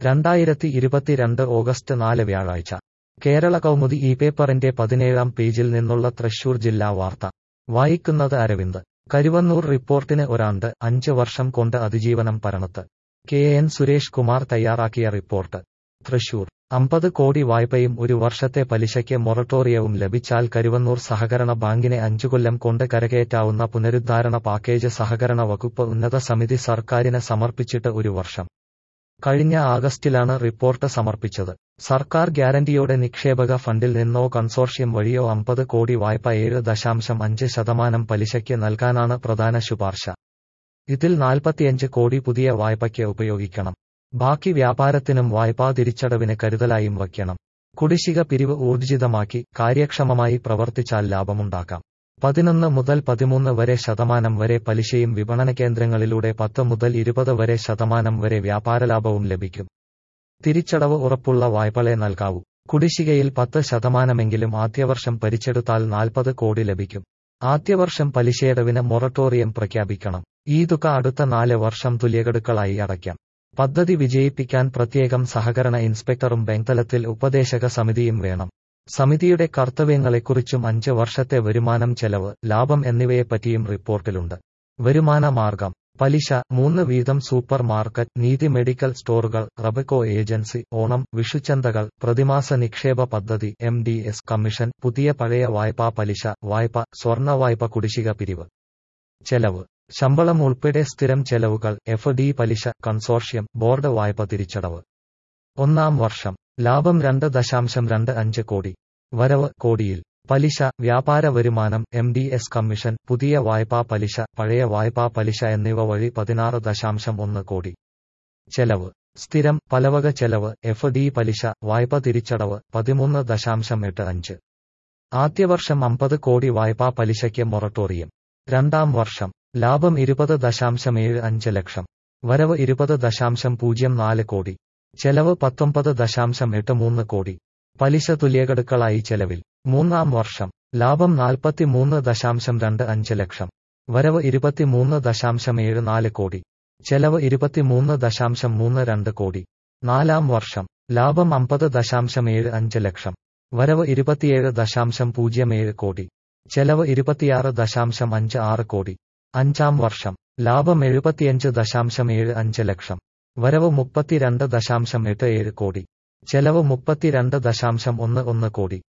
രണ്ടായിരത്തി ഇരുപത്തിരണ്ട് ഓഗസ്റ്റ് നാല് വ്യാഴാഴ്ച കേരള കൗമുദി ഈ പേപ്പറിന്റെ പതിനേഴാം പേജിൽ നിന്നുള്ള തൃശൂർ ജില്ലാ വാർത്ത വായിക്കുന്നത് അരവിന്ദ് കരുവന്നൂർ റിപ്പോർട്ടിന് ഒരാണ്ട് അഞ്ച് വർഷം കൊണ്ട് അതിജീവനം പരണത്ത് കെ എൻ സുരേഷ് കുമാർ തയ്യാറാക്കിയ റിപ്പോർട്ട് തൃശൂർ അമ്പത് കോടി വായ്പയും ഒരു വർഷത്തെ പലിശയ്ക്ക് മൊറട്ടോറിയവും ലഭിച്ചാൽ കരുവന്നൂർ സഹകരണ ബാങ്കിനെ അഞ്ചു കൊല്ലം കൊണ്ട് കരകയറ്റാവുന്ന പുനരുദ്ധാരണ പാക്കേജ് സഹകരണ വകുപ്പ് ഉന്നത സമിതി സർക്കാരിന് സമർപ്പിച്ചിട്ട് ഒരു വർഷം കഴിഞ്ഞ ആഗസ്റ്റിലാണ് റിപ്പോർട്ട് സമർപ്പിച്ചത് സർക്കാർ ഗ്യാരണ്ടിയോടെ നിക്ഷേപക ഫണ്ടിൽ നിന്നോ കൺസോർഷ്യം വഴിയോ അമ്പത് കോടി വായ്പ ഏഴ് ദശാംശം അഞ്ച് ശതമാനം പലിശയ്ക്ക് നൽകാനാണ് പ്രധാന ശുപാർശ ഇതിൽ നാൽപ്പത്തിയഞ്ച് കോടി പുതിയ വായ്പയ്ക്ക് ഉപയോഗിക്കണം ബാക്കി വ്യാപാരത്തിനും വായ്പാ തിരിച്ചടവിന് കരുതലായും വയ്ക്കണം കുടിശ്ശിക പിരിവ് ഊർജിതമാക്കി കാര്യക്ഷമമായി പ്രവർത്തിച്ചാൽ ലാഭമുണ്ടാക്കാം പതിനൊന്ന് മുതൽ പതിമൂന്ന് വരെ ശതമാനം വരെ പലിശയും വിപണന കേന്ദ്രങ്ങളിലൂടെ പത്ത് മുതൽ ഇരുപത് വരെ ശതമാനം വരെ വ്യാപാരലാഭവും ലഭിക്കും തിരിച്ചടവ് ഉറപ്പുള്ള വായ്പളെ നൽകാവൂ കുടിശ്ശികയിൽ പത്ത് ശതമാനമെങ്കിലും ആദ്യവർഷം പരിച്ചെടുത്താൽ നാൽപ്പത് കോടി ലഭിക്കും ആദ്യവർഷം പലിശയടവിന് മൊറട്ടോറിയം പ്രഖ്യാപിക്കണം ഈ തുക അടുത്ത നാല് വർഷം തുല്യഗഡുക്കളായി അടയ്ക്കാം പദ്ധതി വിജയിപ്പിക്കാൻ പ്രത്യേകം സഹകരണ ഇൻസ്പെക്ടറും ബാങ്ക്തലത്തിൽ ഉപദേശക സമിതിയും വേണം സമിതിയുടെ കർത്തവ്യങ്ങളെക്കുറിച്ചും അഞ്ച് വർഷത്തെ വരുമാനം ചെലവ് ലാഭം എന്നിവയെപ്പറ്റിയും റിപ്പോർട്ടിലുണ്ട് വരുമാന മാർഗം പലിശ മൂന്ന് വീതം സൂപ്പർ മാർക്കറ്റ് നീതി മെഡിക്കൽ സ്റ്റോറുകൾ റബക്കോ ഏജൻസി ഓണം വിഷുചന്തകൾ പ്രതിമാസ നിക്ഷേപ പദ്ധതി എം ഡി എസ് കമ്മീഷൻ പുതിയ പഴയ വായ്പാ പലിശ വായ്പ സ്വർണ്ണ വായ്പ കുടിശ്ശിക പിരിവ് ചെലവ് ശമ്പളം ഉൾപ്പെടെ സ്ഥിരം ചെലവുകൾ എഫ് ഡി പലിശ കൺസോർഷ്യം ബോർഡ് വായ്പ തിരിച്ചടവ് ഒന്നാം വർഷം ലാഭം രണ്ട് ദശാംശം രണ്ട് അഞ്ച് കോടി വരവ് കോടിയിൽ പലിശ വ്യാപാര വരുമാനം എം ഡി എസ് കമ്മീഷൻ പുതിയ വായ്പാ പലിശ പഴയ വായ്പാ പലിശ എന്നിവ വഴി പതിനാറ് ദശാംശം ഒന്ന് കോടി ചെലവ് സ്ഥിരം പലവക ചെലവ് എഫ് ഡി പലിശ വായ്പ തിരിച്ചടവ് പതിമൂന്ന് ദശാംശം എട്ട് അഞ്ച് ആദ്യവർഷം അമ്പത് കോടി വായ്പാ പലിശയ്ക്ക് മൊറട്ടോറിയം രണ്ടാം വർഷം ലാഭം ഇരുപത് ദശാംശം ഏഴ് അഞ്ച് ലക്ഷം വരവ് ഇരുപത് ദശാംശം പൂജ്യം നാല് കോടി ചെലവ് പത്തൊമ്പത് ദശാംശം എട്ട് മൂന്ന് കോടി പലിശ തുല്യഗഡുക്കളായി ചെലവിൽ മൂന്നാം വർഷം ലാഭം നാൽപ്പത്തിമൂന്ന് ദശാംശം രണ്ട് അഞ്ച് ലക്ഷം വരവ് ഇരുപത്തിമൂന്ന് ദശാംശം ഏഴ് നാല് കോടി ചെലവ് ഇരുപത്തിമൂന്ന് ദശാംശം മൂന്ന് രണ്ട് കോടി നാലാം വർഷം ലാഭം അമ്പത് ദശാംശം ഏഴ് അഞ്ച് ലക്ഷം വരവ് ഇരുപത്തിയേഴ് ദശാംശം പൂജ്യം ഏഴ് കോടി ചെലവ് ഇരുപത്തിയാറ് ദശാംശം അഞ്ച് ആറ് കോടി അഞ്ചാം വർഷം ലാഭം എഴുപത്തിയഞ്ച് ദശാംശം ഏഴ് അഞ്ച് ലക്ഷം വരവ് മുപ്പത്തിരണ്ട് ദശാംശം എട്ട് ഏഴ് കോടി ചെലവ് മുപ്പത്തിരണ്ട് ദശാംശം ഒന്ന് ഒന്ന് കോടി